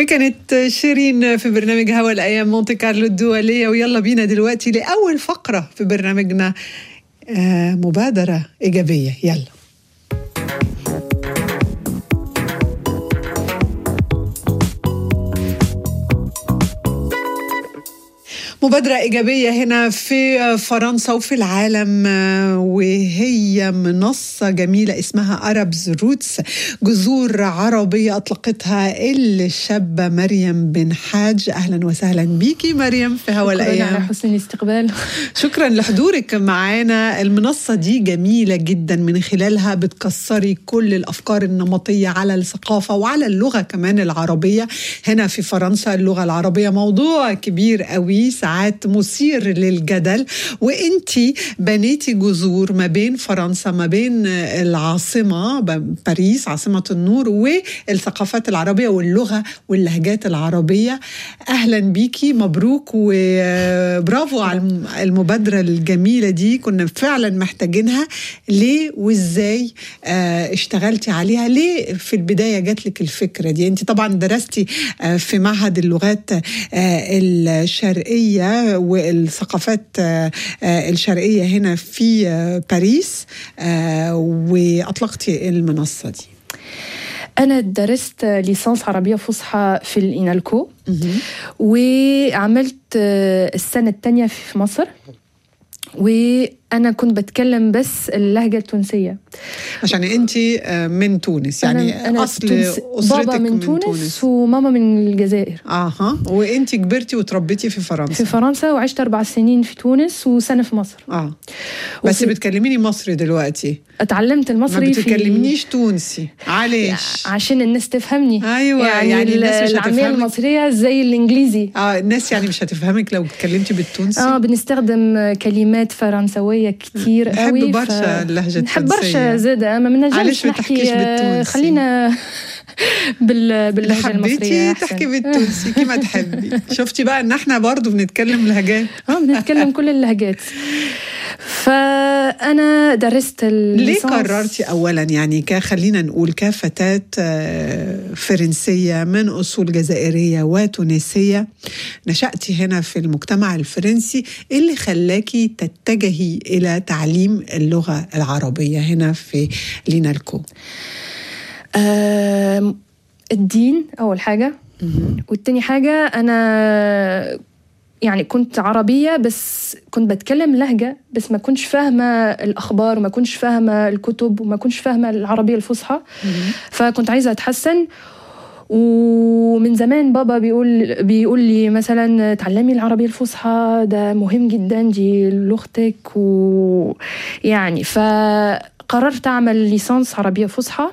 وكانت شيرين في برنامج هوا الايام مونتي كارلو الدوليه ويلا بينا دلوقتي لاول فقره في برنامجنا آه مبادره ايجابيه يلا مبادرة إيجابية هنا في فرنسا وفي العالم وهي منصة جميلة اسمها أربز روتس جذور عربية أطلقتها الشابة مريم بن حاج أهلا وسهلا بيكي مريم في هوا الأيام على حسن الاستقبال شكرا لحضورك معانا المنصة دي جميلة جدا من خلالها بتكسري كل الأفكار النمطية على الثقافة وعلى اللغة كمان العربية هنا في فرنسا اللغة العربية موضوع كبير قوي ساعات مثير للجدل وانتي بنيتي جذور ما بين فرنسا ما بين العاصمة باريس عاصمة النور والثقافات العربية واللغة واللهجات العربية أهلا بيكي مبروك وبرافو على المبادرة الجميلة دي كنا فعلا محتاجينها ليه وازاي اشتغلتي عليها ليه في البداية جات لك الفكرة دي انت طبعا درستي في معهد اللغات الشرقية والثقافات الشرقية هنا في باريس وأطلقتي المنصة دي أنا درست ليسانس عربية فصحى في الإنالكو وعملت السنة الثانية في مصر وانا كنت بتكلم بس اللهجه التونسيه عشان انت من تونس يعني أنا أنا اصل تونس اسرتك بابا من, من تونس, تونس وماما من الجزائر اها وانت كبرتي وتربيتي في فرنسا في فرنسا وعشت اربع سنين في تونس وسنه في مصر اه بس وفي- بتكلميني مصري دلوقتي اتعلمت ما المصري في بتكلمنيش تونسي معلش عشان الناس تفهمني أيوة، يعني, يعني الناس مش العاميه هتفهمك. المصريه زي الانجليزي اه الناس يعني مش هتفهمك لو اتكلمتي بالتونسي اه بنستخدم كلمات فرنسويه كتير بحب قوي برشا اللهجة نحب التونسية. برشا زادة ما معلش بنجمش ما تحكيش نحكي آه، بالتونسي. خلينا بال... باللهجة المصرية حبيتي أحسن. تحكي بالتونسي كيما تحبي شفتي بقى ان احنا برضو بنتكلم لهجات اه بنتكلم كل اللهجات فأنا درست ليه الليسانس قررتي اولا يعني ك- خلينا نقول كفتاه آه، فرنسيه من اصول جزائريه وتونسيه نشاتي هنا في المجتمع الفرنسي إيه اللي خلاكي تتجهي الى تعليم اللغه العربيه هنا في لينالكو آم، الدين أول حاجة والتاني حاجة أنا يعني كنت عربية بس كنت بتكلم لهجة بس ما كنتش فاهمة الأخبار وما كنتش فاهمة الكتب وما كنتش فاهمة العربية الفصحى فكنت عايزة أتحسن ومن زمان بابا بيقول بيقول لي مثلا تعلمي العربية الفصحى ده مهم جدا دي لغتك ويعني فقررت أعمل ليسانس عربية فصحى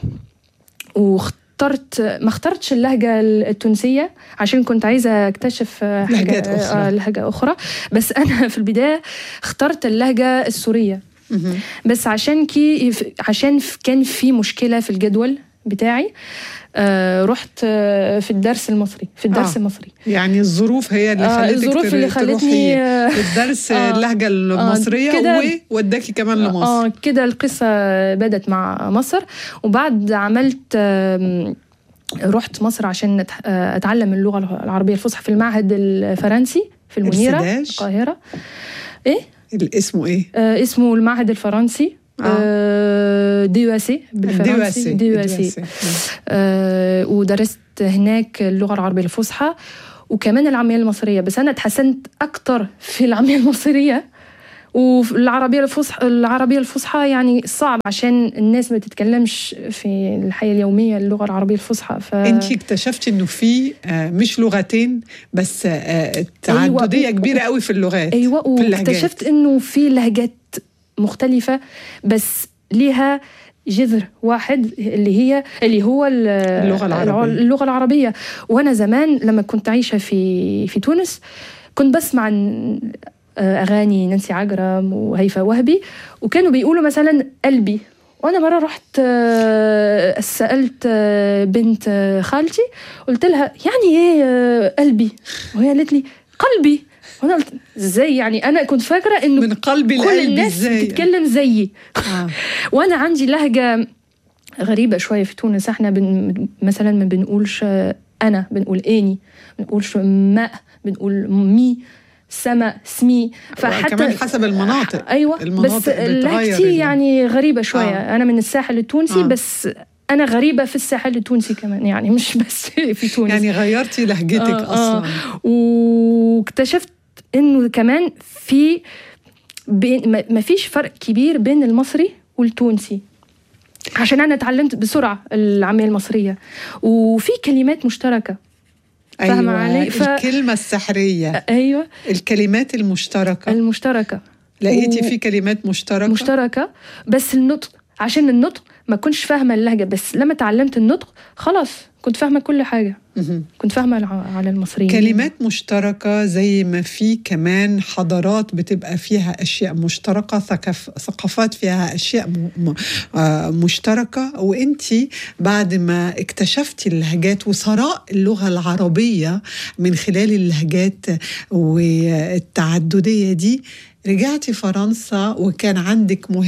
واخترت ما اخترتش اللهجة التونسية عشان كنت عايزة اكتشف حاجة لهجات أخرى. آه، لهجة أخرى بس أنا في البداية اخترت اللهجة السورية مهم. بس عشان كي عشان ف- كان في مشكله في الجدول بتاعي آه رحت آه في الدرس المصري في الدرس آه. آه. المصري يعني الظروف هي اللي آه، خلتك الظروف تر- اللي تروحي خلتني آه، الدرس آه، اللهجه المصريه كده- ووداكي كمان لمصر اه كده القصه بدت مع مصر وبعد عملت آم، رحت مصر عشان أت- آه، اتعلم اللغه العربيه الفصحى في المعهد الفرنسي في المنيره السداج؟ القاهره ايه اسمه ايه آه اسمه المعهد الفرنسي آه. آه دي يو اس بالفرنسي دي يو اس آه ودرست هناك اللغه العربيه الفصحى وكمان العاميه المصريه بس انا اتحسنت اكتر في العاميه المصريه وفي العربيه الفصحى العربيه الفصحى يعني صعب عشان الناس ما تتكلمش في الحياه اليوميه اللغه العربيه الفصحى ف انت اكتشفتي انه في آه، مش لغتين بس آه، تعدديه أيوة. كبيره قوي في اللغات ايوه في اللهجات. واكتشفت انه في لهجات مختلفه بس ليها جذر واحد اللي هي اللي هو ال- اللغة العربية. اللغه العربيه وانا زمان لما كنت عايشه في في تونس كنت بسمع عن اغاني نانسي عجرم وهيفاء وهبي وكانوا بيقولوا مثلا قلبي وانا مره رحت آه، سالت آه، بنت آه، خالتي قلت لها يعني ايه آه، قلبي وهي قالت لي قلبي وانا قلت ازاي يعني انا كنت فاكره انه من قلبي كل لقلبي الناس ازاي بتتكلم زيي آه. وانا عندي لهجه غريبه شويه في تونس احنا بن مثلا ما بنقولش انا بنقول اني بنقولش ماء بنقول مي سما سمي فحتى كمان حسب المناطق ايوه المناطق بس لهجتي يعني غريبه شويه آه. انا من الساحل التونسي آه. بس انا غريبه في الساحل التونسي كمان يعني مش بس في تونس يعني غيرتي لهجتك آه اصلا آه. واكتشفت انه كمان في بين ما فيش فرق كبير بين المصري والتونسي عشان انا اتعلمت بسرعه العاميه المصريه وفي كلمات مشتركه فاهمة أيوة علي؟ ف... الكلمة السحرية أيوة الكلمات المشتركة المشتركة لقيتي و... في كلمات مشتركة مشتركة بس النطق عشان النطق ما كنتش فاهمة اللهجة بس لما تعلمت النطق خلاص كنت فاهمة كل حاجة كنت فاهمة على المصريين كلمات مشتركة زي ما في كمان حضارات بتبقى فيها أشياء مشتركة ثقف ثقافات فيها أشياء م... مشتركة وأنت بعد ما اكتشفتي اللهجات وثراء اللغة العربية من خلال اللهجات والتعددية دي رجعتي فرنسا وكان عندك مهم